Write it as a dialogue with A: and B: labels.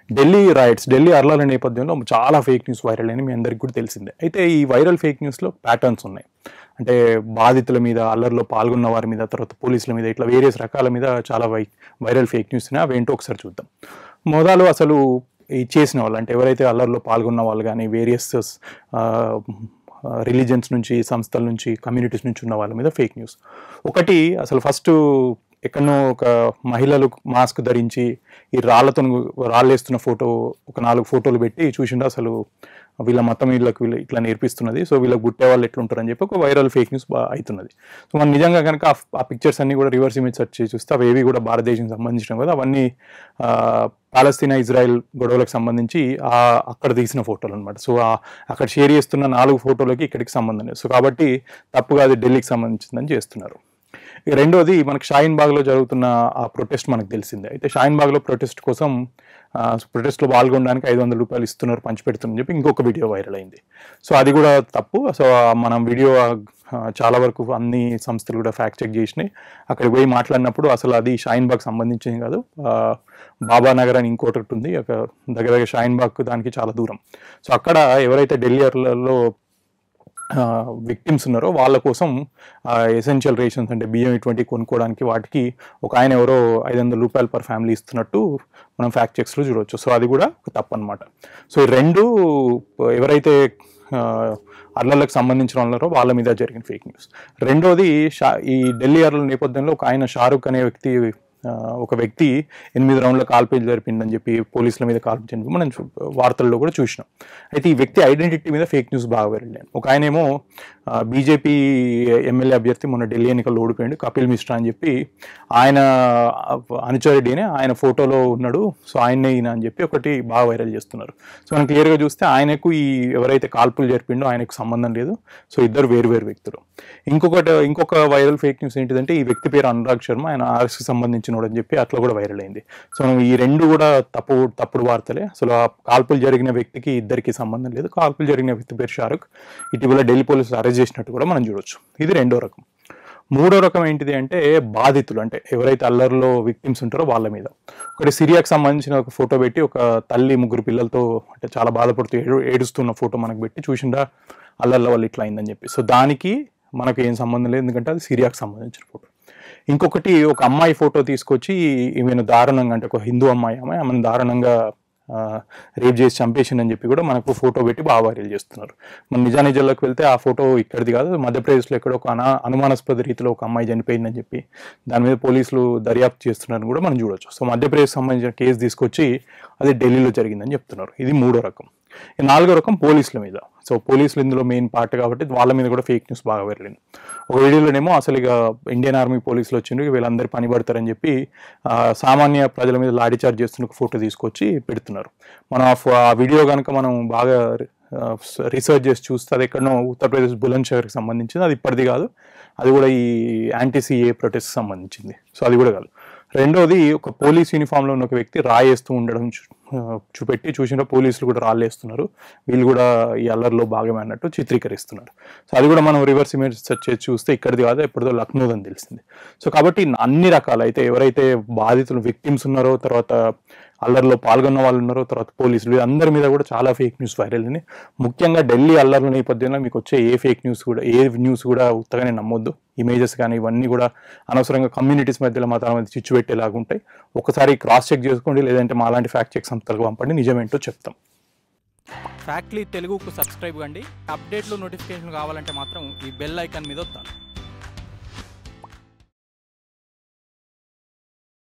A: Delhi rights Delhi అర్లాల నేపథ్యంలో చాలా fake news viral అయినాయి మీ అందరికీ కూడా తెలిసిందే అయితే ఈ వైరల్ ఫేక్ న్యూస్లో ప్యాటర్న్స్ ఉన్నాయి అంటే బాధితుల మీద అల్లర్లో పాల్గొన్న వారి మీద తర్వాత పోలీసుల మీద ఇట్లా వేరియస్ రకాల మీద చాలా వై వైరల్ ఫేక్ న్యూస్ ఉన్నాయి అవేంటో ఒకసారి చూద్దాం మొదలు అసలు ఈ చేసిన వాళ్ళు అంటే ఎవరైతే అల్లర్లో పాల్గొన్న వాళ్ళు కానీ వేరియస్ రిలీజన్స్ నుంచి సంస్థల నుంచి కమ్యూనిటీస్ నుంచి ఉన్న వాళ్ళ మీద ఫేక్ న్యూస్ ఒకటి అసలు ఫస్ట్ ఎక్కడనో ఒక మహిళలు మాస్క్ ధరించి ఈ రాళ్లతో రాళ్ళేస్తున్న ఫోటో ఒక నాలుగు ఫోటోలు పెట్టి చూసిండు అసలు వీళ్ళ మతం వీళ్ళకి వీళ్ళు ఇట్లా నేర్పిస్తున్నది సో వీళ్ళకి గుట్టే వాళ్ళు ఎట్లుంటారని చెప్పి ఒక వైరల్ ఫేక్ న్యూస్ అవుతున్నది సో మనం నిజంగా కనుక ఆ- ఆ పిక్చర్స్ అన్ని కూడా రివర్స్ ఇమేజ్ సెర్చ్ చేసి చూస్తే అవి ఏవి కూడా భారతదేశం సంబంధించినవి కదా అవన్నీ ఆ, పాలస్తీనా ఇజ్రాయెల్ గొడవలకు సంబంధించి ఆ అక్కడ తీసిన ఫోటోలు అనమాట సో ఆ అక్కడ షేర్ చేస్తున్న నాలుగు ఫోటోలకి ఇక్కడికి సంబంధం లేదు సో కాబట్టి తప్పుగా అది ఢిల్లీకి సంబంధించిందని చేస్తున్నారు ఇక రెండోది మనకి షాయిన్ బాగ్లో జరుగుతున్న ఆ ప్రొటెస్ట్ మనకు తెలిసిందే అయితే షాయిన్ బాగ్లో ప్రొటెస్ట్ కోసం ప్రొటెస్ట్లో పాల్గొనడానికి ఐదు వందల రూపాయలు ఇస్తున్నారు పంచిపెడుతుందని చెప్పి ఇంకొక వీడియో వైరల్ అయింది సో అది కూడా తప్పు సో ఆ మనం వీడియో ఆ, చాలా వరకు అన్ని సంస్థలు కూడా ఫ్యాక్ట్ చెక్ చేసినాయి అక్కడికి పోయి మాట్లాడినప్పుడు అసలు అది షాయిన్ బాగ్ సంబంధించింది కాదు ఆ, బాబా నగర్ అని ఇంకోటి ఉంది ఒక దగ్గర దగ్గర షాయిన్ బాగ్ దానికి చాలా దూరం సో అక్కడ ఎవరైతే ఢిల్లీలో విక్టిమ్స్ ఉన్నారో వాళ్ళ కోసం ఎసెన్షియల్ రేషన్స్ అంటే బియ్యం ఇటువంటి కొనుక్కోవడానికి వాటికి ఒక ఆయన ఎవరో ఐదు వందల రూపాయలు పర్ ఫ్యామిలీ ఇస్తున్నట్టు మనం ఫ్యాక్ట్ చెక్స్లో చూడవచ్చు సో అది కూడా ఒక తప్పు అనమాట సో ఈ రెండు ఎవరైతే ఆ, అర్లలకు సంబంధించిన వాళ్ళు ఉన్నారో వాళ్ళ మీద జరిగిన ఫేక్ న్యూస్ రెండోది షా ఈ ఢిల్లీ అర్ల నేపథ్యంలో ఒక ఆయన షారుఖ్ అనే వ్యక్తి ఆ, ఒక వ్యక్తి ఎనిమిది రౌండ్ల కాల్పులు జరిపిందని చెప్పి పోలీసుల మీద కాల్పు జరిపి మనం చూ- వార్తల్లో కూడా చూసినాం అయితే ఈ వ్యక్తి ఐడెంటిటీ మీద ఫేక్ న్యూస్ బాగా వెళ్ళాను ఒక ఆయనేమో బీజేపీ ఎమ్మెల్యే అభ్యర్థి మొన్న ఢిల్లీ ఎన్నికల్లో ఓడిపోయాడు కపిల్ మిశ్రా అని చెప్పి ఆయన అనుచరుడినే ఆయన ఫోటోలో ఉన్నాడు సో ఆయన్నే ఈయన అని చెప్పి ఒకటి బాగా వైరల్ చేస్తున్నారు సో మనం క్లియర్గా చూస్తే ఆయనకు ఈ ఎవరైతే కాల్పులు జరిపిండో ఆయనకు సంబంధం లేదు సో ఇద్దరు వేరు వేరు వ్యక్తులు ఇంకొకటి ఇంకొక వైరల్ ఫేక్ న్యూస్ ఏంటిదంటే ఈ వ్యక్తి పేరు అనురాగ్ శర్మ ఆయన ఆర్ఎస్కి సంబంధించినోడు అని చెప్పి అట్లా కూడా వైరల్ అయింది సో ఈ రెండు కూడా తప్పు తప్పుడు వార్తలే అసలు ఆ కాల్పులు జరిగిన వ్యక్తికి ఇద్దరికి సంబంధం లేదు కాల్పులు జరిగిన వ్యక్తి పేరు షారుఖ్ ఇటీవల ఢిల్లీ పోలీసులు అరెస్ట్ చేసినట్టు కూడా మనం చూడొచ్చు ఇది రెండో రకం మూడో రకం ఏంటిది అంటే బాధితులు అంటే ఎవరైతే అల్లర్లో విక్టిమ్స్ ఉంటారో వాళ్ళ మీద ఒకటి సిరియాకి సంబంధించిన ఒక ఫోటో పెట్టి ఒక తల్లి ముగ్గురు పిల్లలతో అంటే చాలా బాధపడుతూ ఏడు ఏడుస్తున్న ఫోటో మనకు పెట్టి చూసిండా అల్లర్ల వాళ్ళు ఇట్లా అయిందని చెప్పి సో దానికి మనకు ఏం సంబంధం లేదు ఎందుకంటే అది సిరియాకి సంబంధించిన ఫోటో ఇంకొకటి ఒక అమ్మాయి ఫోటో తీసుకొచ్చి ఈమెను దారుణంగా అంటే ఒక హిందూ అమ్మాయి అమ్మాయి ఆమెను దారుణంగా రేప్ చేసి చంపేసిందని చెప్పి కూడా మనకు ఫోటో పెట్టి బాగా వైరల్ చేస్తున్నారు మన నిజానిజాల్లోకి వెళ్తే ఆ ఫోటో ఇక్కడిది కాదు మధ్యప్రదేశ్లో ఎక్కడ ఒక అనా అనుమానాస్పద రీతిలో ఒక అమ్మాయి చనిపోయిందని చెప్పి దాని మీద పోలీసులు దర్యాప్తు చేస్తున్నారని కూడా మనం చూడొచ్చు సో మధ్యప్రదేశ్ సంబంధించిన కేసు తీసుకొచ్చి అది ఢిల్లీలో జరిగిందని చెప్తున్నారు ఇది మూడో రకం ఈ నాలుగో రకం పోలీసుల మీద సో పోలీసులు ఇందులో మెయిన్ పార్ట్ కాబట్టి వాళ్ళ మీద కూడా ఫేక్ న్యూస్ బాగా వెళ్ళింది ఒక వీడియోలోనేమో అసలు ఇక ఇండియన్ ఆర్మీ పోలీసులు వచ్చిండ్రు ఇక వీళ్ళందరూ పని పడతారని చెప్పి ఆ, సామాన్య ప్రజల మీద లాఠీ చార్జ్ చేస్తున్న ఒక ఫోటో తీసుకొచ్చి పెడుతున్నారు మనం ఆ ఫో- ఆ వీడియో కనుక మనం బాగా రీసెర్చ్ చేసి చూస్తే అది ఎక్కడనో ఉత్తరప్రదేశ్ బులంద్ షహర్కి సంబంధించింది అది ఇప్పటిది కాదు అది కూడా ఈ యాంటీ సిఏ ప్రొటెస్ట్ సంబంధించింది సో అది కూడా కాదు రెండోది ఒక పోలీస్ యూనిఫామ్లో ఉన్న ఒక వ్యక్తి రాయేస్తూ ఉండడం చూ- ఆ, చూపెట్టి చూసిన పోలీసులు కూడా రాళ్ళేస్తున్నారు వీళ్ళు కూడా ఈ అల్లర్లో భాగమే అన్నట్టు చిత్రీకరిస్తున్నారు సో అది కూడా మనం రివర్స్ ఇమేజ్ సెర్చ్ చేసి చూస్తే ఇక్కడిది కాదు ఎప్పటిదో లక్నో అని తెలిసింది సో కాబట్టి అన్ని రకాలు అయితే ఎవరైతే బాధితులు విక్టిమ్స్ ఉన్నారో తర్వాత అల్లర్లో పాల్గొన్న వాళ్ళు ఉన్నారో తర్వాత పోలీసులు అందరి మీద కూడా చాలా ఫేక్ న్యూస్ వైరల్ అయినాయి ముఖ్యంగా ఢిల్లీ అల్లర్ల నేపథ్యంలో మీకు వచ్చే ఏ ఫేక్ న్యూస్ కూడా ఏ న్యూస్ కూడా ఉత్తగానే నమ్మొద్దు ఇమేజెస్ కానీ ఇవన్నీ కూడా అనవసరంగా కమ్యూనిటీస్ మధ్యలో మతాల మధ్య చిచ్చు పెట్టేలాగా ఉంటాయి ఒకసారి క్రాస్ చెక్ చేసుకోండి లేదంటే మా లాంటి ఫ్యాక్ట్ చెక్ సంస్థలకు పంపండి నిజమేంటో చెప్తాం
B: ఫ్యాక్ట్లీ తెలుగుకు సబ్స్క్రైబ్ కండి అప్డేట్లు నోటిఫికేషన్ కావాలంటే మాత్రం ఈ బెల్ ఐకాన్ మీద వస్తాను